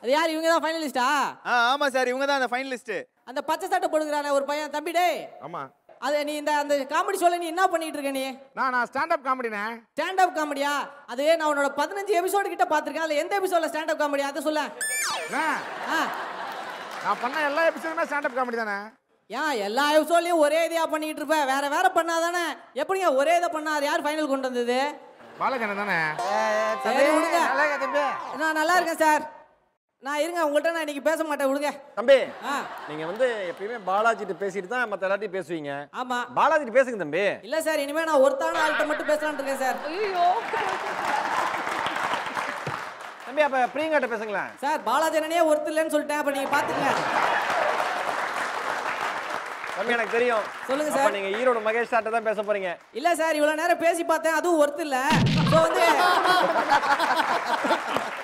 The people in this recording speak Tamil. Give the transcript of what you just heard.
அது யார் இவங்க தான் ஃபைனலிஸ்டா ஆ ஆமா சார் இவங்க தான் அந்த ஃபைனலிஸ்ட் அந்த பச்சை சட்டை போடுகிறானே ஒரு பையன் தம்பி டேய் ஆமா அது நீ இந்த அந்த காமெடி ஷோல நீ என்ன பண்ணிட்டு இருக்க நீ நான் நான் ஸ்டாண்டப் காமெடினே ஸ்டாண்ட் அப் காமெடியா அது நான் உன்னோட பதினஞ்சு எபிசோடு கிட்ட பார்த்திருக்கேன் அதுல எந்த எபிசோட்ல ஸ்டாண்ட் அப் காமெடி அதை சொல்ல ஆ நான் பண்ண எல்லா எபிசோடுமே ஸ்டாண்டப் காமெடி தானே ஏன் எல்லா எபிசோட்லயும் ஒரே இதையா பண்ணிட்டு இருப்ப வேற வேற பண்ணாதானே எப்படிங்க ஒரே இதை பண்ணா அது யார் ஃபைனல் கொண்டு வந்தது பாலகண்ணன் தானே சரி விடுங்க நல்லா இருக்கா தம்பி நான் நல்லா இருக்கேன் சார் நான் இருங்க உங்கள்கிட்ட நான் இன்னைக்கு பேச மாட்டேன் விடுங்க தம்பி ஆ நீங்க வந்து எப்பயுமே பாலாஜிட்டு பேசிட்டு தான் மத்த எல்லாத்தையும் பேசுவீங்க ஆமா பாலாஜிட்டு பேசுங்க தம்பி இல்ல சார் இனிமே நான் ஒருத்தான ஆள்கிட்ட மட்டும் பேசலாம்னு இருக்கேன் சார் தம்பி அப்ப பிரியங்காட்ட பேசுங்களேன் சார் பாலாஜனனே ஒருத்தர் இல்லைன்னு சொல்லிட்டேன் அப்ப நீங்க பாத்துங்க தம்பி எனக்கு தெரியும் சொல்லுங்க அப்ப சார் நீங்க ஈரோடு மகேஷ் சார்ட்ட தான் பேச போறீங்க இல்ல சார் இவ்வளவு நேரம் பேசி பார்த்தேன் அதுவும் ஒருத்தர் இல்ல ஸோ வந்து